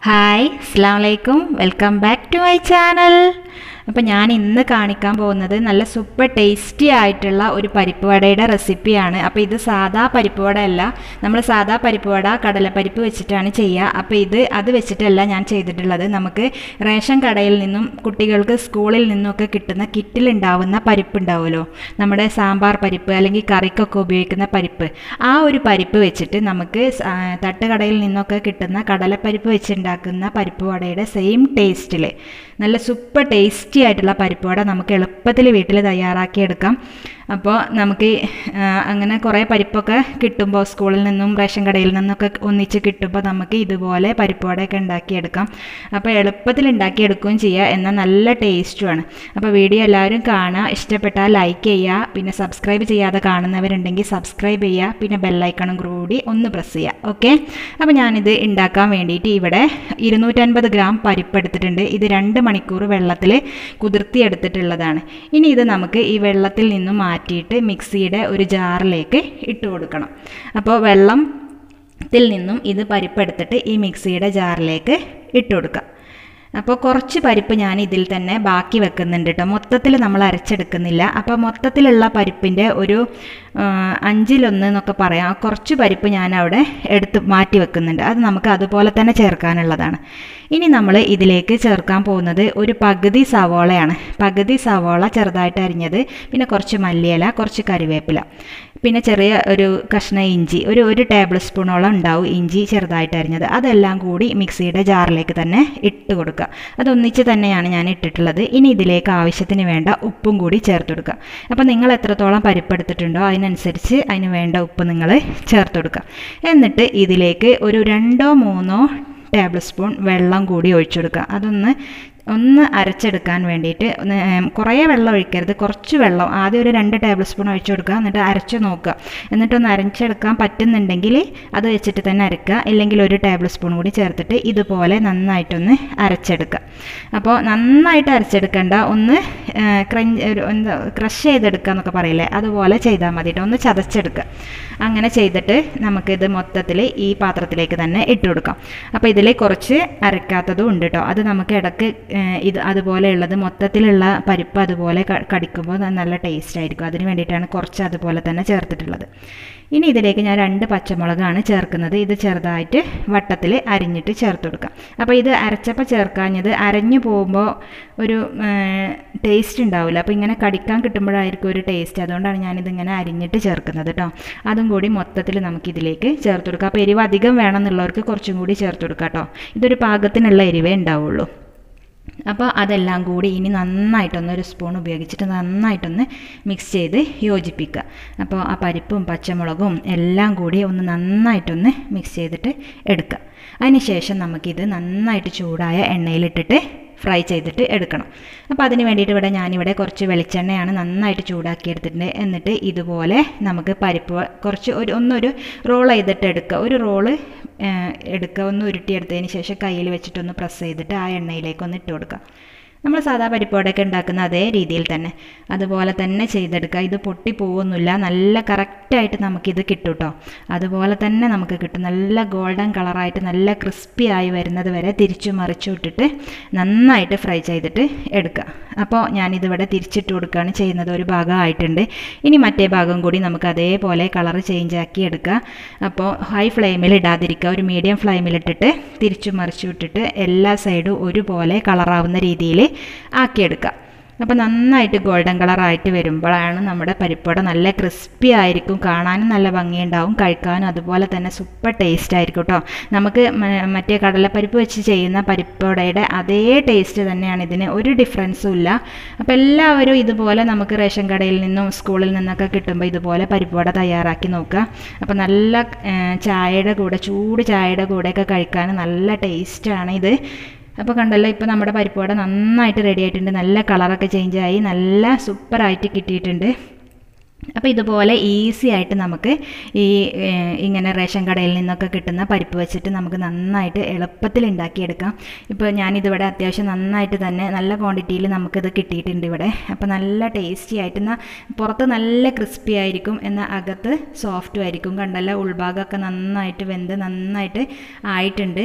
Hi അസ്സാം വലൈക്കും welcome back to my channel അപ്പോൾ ഞാൻ ഇന്ന് കാണിക്കാൻ പോകുന്നത് നല്ല സൂപ്പർ ടേസ്റ്റി ആയിട്ടുള്ള ഒരു പരിപ്പ് വടയുടെ റെസിപ്പിയാണ് അപ്പോൾ ഇത് സാധാ പരിപ്പ് വട അല്ല നമ്മൾ സാധാ പരിപ്പ് വട കടലപ്പരിപ്പ് വെച്ചിട്ടാണ് ചെയ്യുക അപ്പോൾ ഇത് അത് വെച്ചിട്ടല്ല ഞാൻ ചെയ്തിട്ടുള്ളത് നമുക്ക് റേഷൻ കടയിൽ നിന്നും കുട്ടികൾക്ക് സ്കൂളിൽ നിന്നൊക്കെ കിട്ടുന്ന കിറ്റിലുണ്ടാവുന്ന പരിപ്പ് ഉണ്ടാവുമല്ലോ നമ്മുടെ സാമ്പാർ പരിപ്പ് അല്ലെങ്കിൽ കറിക്കൊക്കെ ഉപയോഗിക്കുന്ന പരിപ്പ് ആ ഒരു പരിപ്പ് വെച്ചിട്ട് നമുക്ക് സ- ആ, തട്ടുകടയിൽ നിന്നൊക്കെ കിട്ടുന്ന കടലപ്പരിപ്പ് വെച്ചുണ്ടാക്കുന്ന പരിപ്പ് വടയുടെ സെയിം ടേസ്റ്റിൽ നല്ല സൂപ്പർ ടേസ്റ്റി ആയിട്ടുള്ള പരിപ്പ് വട നമുക്ക് എളുപ്പത്തിൽ വീട്ടിൽ തയ്യാറാക്കിയെടുക്കാം അപ്പോൾ നമുക്ക് ആ, അങ്ങനെ കുറേ പരിപ്പൊക്കെ കിട്ടുമ്പോൾ സ്കൂളിൽ നിന്നും റേഷൻ കടയിൽ നിന്നൊക്കെ ഒന്നിച്ച് കിട്ടുമ്പോൾ നമുക്ക് ഇതുപോലെ പരിപ്പ് വടയൊക്കെ ഉണ്ടാക്കിയെടുക്കാം അപ്പോൾ എളുപ്പത്തിൽ ഉണ്ടാക്കിയെടുക്കുകയും ചെയ്യുക എന്നാൽ നല്ല ടേസ്റ്റുമാണ് അപ്പോൾ വീഡിയോ എല്ലാവരും കാണുക ഇഷ്ടപ്പെട്ടാൽ ലൈക്ക് ചെയ്യുക പിന്നെ സബ്സ്ക്രൈബ് ചെയ്യാതെ കാണുന്നവരുണ്ടെങ്കിൽ സബ്സ്ക്രൈബ് ചെയ്യുക പിന്നെ ബെല്ലൈക്കണും കൂടി ഒന്ന് പ്രസ് ചെയ്യുക ഓക്കെ അപ്പോൾ ഞാനിത് ഉണ്ടാക്കാൻ വേണ്ടിയിട്ട് ഇവിടെ ഇരുന്നൂറ്റൻപത് ഗ്രാം പരിപ്പ് എടുത്തിട്ടുണ്ട് ഇത് രണ്ട് മണിക്കൂർ വെള്ളത്തിൽ കുതിർത്തി എടുത്തിട്ടുള്ളതാണ് ഇനി ഇത് നമുക്ക് ഈ വെള്ളത്തിൽ നിന്നും മാറ്റിയിട്ട് മിക്സിയുടെ ഒരു ജാറിലേക്ക് ഇട്ട് കൊടുക്കണം അപ്പോൾ വെള്ളം ത്തിൽ നിന്നും ഇത് പരിപ്പ് എടുത്തിട്ട് ഈ മിക്സിയുടെ ജാറിലേക്ക് ഇട്ട് കൊടുക്കാം അപ്പോൾ കുറച്ച് പരിപ്പ് ഞാൻ ഇതിൽ തന്നെ ബാക്കി വെക്കുന്നുണ്ട് കേട്ടോ മൊത്തത്തിൽ നമ്മൾ അരച്ചെടുക്കുന്നില്ല അപ്പോൾ മൊത്തത്തിലുള്ള പരിപ്പിൻ്റെ ഒരു ആ, അഞ്ചിലൊന്ന് എന്നൊക്കെ പറയാം ആ കുറച്ച് പരിപ്പ് ഞാൻ അവിടെ എടുത്ത് മാറ്റി വെക്കുന്നുണ്ട് അത് നമുക്ക് അതുപോലെ തന്നെ ചേർക്കാനുള്ളതാണ് ഇനി നമ്മൾ ഇതിലേക്ക് ചേർക്കാൻ പോകുന്നത് ഒരു പകുതി സവോളയാണ് പകുതി സവോള ചെറുതായിട്ട് അരിഞ്ഞത് പിന്നെ കുറച്ച് മല്ലിയില കുറച്ച് കറിവേപ്പില പിന്നെ ചെറിയ ഒരു കഷ്ണം ഇഞ്ചി ഒരു ഒരു ടേബിൾ സ്പൂണോളം ഉണ്ടാവും ഇഞ്ചി ചെറുതായിട്ട് അരിഞ്ഞത് അതെല്ലാം കൂടി മിക്സിയുടെ ജാറിലേക്ക് തന്നെ ഇട്ട് കൊടുക്കുക അതൊന്നിച്ച് തന്നെയാണ് ഞാൻ ഇട്ടിട്ടുള്ളത് ഇനി ഇതിലേക്ക് ആവശ്യത്തിന് വേണ്ട ഉപ്പും കൂടി ചേർത്ത് കൊടുക്കുക അപ്പോൾ നിങ്ങൾ എത്രത്തോളം പരിപ്പെടുത്തിട്ടുണ്ടോ അതിനനുസരിച്ച് അതിന് വേണ്ട ഉപ്പ് നിങ്ങൾ ചേർത്ത് കൊടുക്കുക എന്നിട്ട് ഇതിലേക്ക് ഒരു രണ്ടോ മൂന്നോ ടേബിൾ സ്പൂൺ വെള്ളം കൂടി ഒഴിച്ചു കൊടുക്കുക അതൊന്ന് ഒന്ന് അരച്ചെടുക്കാൻ വേണ്ടിയിട്ട് ഒന്ന്, ഏം, കുറേ വെള്ളം ഒഴിക്കരുത് കുറച്ച് വെള്ളം ആദ്യം ഒരു രണ്ട് ടേബിൾ സ്പൂൺ ഒഴിച്ചു കൊടുക്കുക എന്നിട്ട് അരച്ച് നോക്കുക എന്നിട്ടൊന്ന് അരച്ചെടുക്കാൻ പറ്റുന്നുണ്ടെങ്കിൽ അത് വെച്ചിട്ട് തന്നെ അരക്കുക ഇല്ലെങ്കിൽ ഒരു ടേബിൾ സ്പൂൺ കൂടി ചേർത്തിട്ട് ഇതുപോലെ നന്നായിട്ടൊന്ന് അരച്ചെടുക്കുക അപ്പോൾ നന്നായിട്ട് അരച്ചെടുക്കേണ്ട ഒന്ന് ക്രഞ്ച് ഒരു എന്താ ക്രഷ് ചെയ്തെടുക്കുക എന്നൊക്കെ പറയില്ലേ അതുപോലെ ചെയ്താൽ മതി ട്ടോ. ഒന്ന് ചതച്ചെടുക്കുക അങ്ങനെ ചെയ്തിട്ട് നമുക്കിത് മൊത്തത്തിൽ ഈ പാത്രത്തിലേക്ക് തന്നെ ഇട്ട് കൊടുക്കാം അപ്പോൾ ഇതിൽ കുറച്ച് അരക്കാത്തതും ഉണ്ട് കേട്ടോ അത് നമുക്ക് ഇടക്ക് ഏഹ്, ഇത് അതുപോലെയുള്ളത് മൊത്തത്തിലുള്ള പരിപ്പ് അതുപോലെ ക- കടിക്കുമ്പോൾ ന- നല്ല ടേസ്റ്റ് ആയിരിക്കും അതിന് വേണ്ടിയിട്ടാണ് കുറച്ച് അതുപോലെ തന്നെ ചേർത്തിട്ടുള്ളത് ഇനി ഇതിലേക്ക് ഞാൻ രണ്ട് പച്ചമുളകാണ് ചേർക്കുന്നത് ഇത് ചെറുതായിട്ട് വട്ടത്തിൽ അരിഞ്ഞിട്ട് ചേർത്ത് കൊടുക്കാം അപ്പോൾ ഇത് അരച്ചപ്പോൾ ചേർക്കാഞ്ഞത് അരഞ്ഞു പോകുമ്പോൾ ഒരു ടേസ്റ്റ് ഉണ്ടാവില്ല അപ്പോൾ ഇങ്ങനെ കടിക്കാൻ കിട്ടുമ്പോഴായിരിക്കും ഒരു ടേസ്റ്റ് അതുകൊണ്ടാണ് ഞാനിതിങ്ങനെ അരിഞ്ഞിട്ട് ചേർക്കുന്നത് കേട്ടോ അതും കൂടി മൊത്തത്തിൽ നമുക്കിതിലേക്ക് ചേർത്ത് കൊടുക്കാം അപ്പോൾ എരിവ് അധികം വേണമെന്നുള്ളവർക്ക് കുറച്ചും കൂടി ചേർത്ത് കൊടുക്കാം കേട്ടോ ഇതൊരു പാകത്തിനുള്ള എരിവേ ഉണ്ടാവുള്ളൂ അപ്പോൾ അതെല്ലാം കൂടി ഇനി നന്നായിട്ടൊന്ന് ഒരു സ്പൂൺ ഉപയോഗിച്ചിട്ട് നന്നായിട്ടൊന്ന് മിക്സ് ചെയ്ത് യോജിപ്പിക്കുക അപ്പോൾ ആ പരിപ്പും പച്ചമുളകും എല്ലാം കൂടി ഒന്ന് നന്നായിട്ടൊന്ന് മിക്സ് ചെയ്തിട്ട് എടുക്കുക അതിനുശേഷം നമുക്കിത് നന്നായിട്ട് ചൂടായ എണ്ണയിലിട്ടിട്ട് ഫ്രൈ ചെയ്തിട്ട് എടുക്കണം അപ്പോൾ അതിന് വേണ്ടിയിട്ട് ഇവിടെ ഞാനിവിടെ കുറച്ച് വെളിച്ചെണ്ണയാണ് നന്നായിട്ട് ചൂടാക്കി എടുത്തിട്ടുണ്ട് എന്നിട്ട് ഇതുപോലെ നമുക്ക് പരിപ്പ് വ- കുറച്ച് ഒരു ഒന്നൊരു റോൾ ചെയ്തിട്ട് എടുക്കുക ഒരു റോള് എടുക്കുക ഒന്ന് ഉരുട്ടിയെടുത്തതിന് ശേഷം കയ്യിൽ വെച്ചിട്ടൊന്ന് പ്രസ് ചെയ്തിട്ട് ആ എണ്ണയിലേക്ക് ഒന്ന് ഇട്ട് കൊടുക്കുക നമ്മൾ സാധാ പരിപ്പോടൊക്കെ ഉണ്ടാക്കുന്ന അതേ രീതിയിൽ തന്നെ അതുപോലെ തന്നെ ചെയ്തെടുക്കുക ഇത് പൊട്ടി പോകുന്നില്ല നല്ല കറക്റ്റായിട്ട് നമുക്കിത് കിട്ടും കേട്ടോ അതുപോലെ തന്നെ നമുക്ക് കിട്ടും നല്ല ഗോൾഡൻ കളറായിട്ട് നല്ല ക്രിസ്പി ആയി വരുന്നത് വരെ തിരിച്ചു മറിച്ചു ഇട്ടിട്ട് നന്നായിട്ട് ഫ്രൈ ചെയ്തിട്ട് എടുക്കുക അപ്പോൾ ഞാനിതിവിടെ തിരിച്ചിട്ട് കൊടുക്കുകയാണ് ചെയ്യുന്നത് ഒരു ഭാഗമായിട്ടുണ്ട് ഇനി മറ്റേ ഭാഗം കൂടി നമുക്ക് അതേപോലെ കളർ ചേഞ്ച് ആക്കി എടുക്കുക അപ്പോൾ ഹൈ ഫ്ലെയിമിൽ ഇടാതിരിക്കുക ഒരു മീഡിയം ഫ്ലെയിമിലിട്ടിട്ട് തിരിച്ചു മറിച്ചു ഇട്ടിട്ട് എല്ലാ സൈഡും ഒരുപോലെ കളറാവുന്ന രീതിയിൽ ആക്കിയെടുക്കുക അപ്പോൾ നന്നായിട്ട് ഗോൾഡൻ കളറായിട്ട് വരുമ്പോഴാണ് നമ്മുടെ പരിപ്പുവട നല്ല ക്രിസ്പി ആയിരിക്കും കാണാനും നല്ല ഭംഗിയുണ്ടാവും കഴിക്കാനും അതുപോലെ തന്നെ സൂപ്പർ ടേസ്റ്റ് ആയിരിക്കും കേട്ടോ നമുക്ക് മ- മറ്റേ കടലപ്പരിപ്പ് വെച്ച് ചെയ്യുന്ന പരിപ്പുവടയുടെ അതേ ടേസ്റ്റ് തന്നെയാണ് ഇതിന് ഒരു ഡിഫറൻസും ഇല്ല അപ്പോൾ എല്ലാവരും ഇതുപോലെ നമുക്ക് റേഷൻ കടയിൽ നിന്നും സ്കൂളിൽ നിന്നൊക്കെ കിട്ടുമ്പോൾ ഇതുപോലെ പരിപ്പുവട തയ്യാറാക്കി നോക്കുക അപ്പോൾ നല്ല ഏഹ്, ചായയുടെ കൂടെ ചൂട് ചായയുടെ കൂടെയൊക്കെ കഴിക്കാൻ നല്ല ടേസ്റ്റാണ് ഇത് അപ്പോൾ കണ്ടല്ലോ ഇപ്പോൾ നമ്മുടെ പരിപ്പുവട നന്നായിട്ട് റെഡി ആയിട്ടുണ്ട് നല്ല കളറൊക്കെ ചേഞ്ച് ആയി നല്ല സൂപ്പറായിട്ട് കിട്ടിയിട്ടുണ്ട് അപ്പോൾ ഇതുപോലെ ഈസി ആയിട്ട് നമുക്ക് ഈ ഏഹ്, ഇങ്ങനെ റേഷൻ കടയിൽ നിന്നൊക്കെ കിട്ടുന്ന പരിപ്പ് വെച്ചിട്ട് നമുക്ക് നന്നായിട്ട് എളുപ്പത്തിൽ ഉണ്ടാക്കിയെടുക്കാം ഇപ്പോൾ ഞാനിതിവിടെ അത്യാവശ്യം നന്നായിട്ട് തന്നെ നല്ല ക്വാണ്ടിറ്റിയിൽ നമുക്കിത് കിട്ടിയിട്ടുണ്ട് ഇവിടെ അപ്പോൾ നല്ല ടേസ്റ്റി ആയിട്ട് എന്നാൽ പുറത്ത് നല്ല ക്രിസ്പി ആയിരിക്കും എന്നാൽ അകത്ത് സോഫ്റ്റും ആയിരിക്കും കണ്ടല്ലോ ഉൾഭാഗമൊക്കെ നന്നായിട്ട് വെന്ത് നന്നായിട്ട് ആയിട്ടുണ്ട്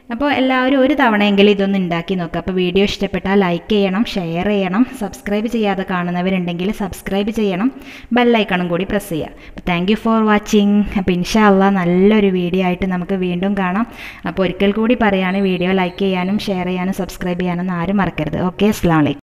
അപ്പോൾ എല്ലാവരും ഒരു തവണയെങ്കിലും ഇതൊന്ന് ഉണ്ടാക്കി നോക്കുക അപ്പോൾ വീഡിയോ ഇഷ്ടപ്പെട്ടാൽ ലൈക്ക് ചെയ്യണം ഷെയർ ചെയ്യണം സബ്സ്ക്രൈബ് ചെയ്യാതെ കാണുന്നവരുണ്ടെങ്കിൽ സബ്സ്ക്രൈബ് ചെയ്യണം ബെല്ലൈക്കണും കൂടി പ്രസ് ചെയ്യുക അപ്പോൾ താങ്ക് യു ഫോർ വാച്ചിങ് അപ്പോൾ ഇൻഷാല്ല നല്ലൊരു വീഡിയോ ആയിട്ട് നമുക്ക് വീണ്ടും കാണാം അപ്പോൾ ഒരിക്കൽ കൂടി പറയുകയാണ് വീഡിയോ ലൈക്ക് ചെയ്യാനും ഷെയർ ചെയ്യാനും സബ്സ്ക്രൈബ് ചെയ്യാനൊന്നും ആരും മറക്കരുത് ഓക്കെ അസ്സാം വലൈക്കും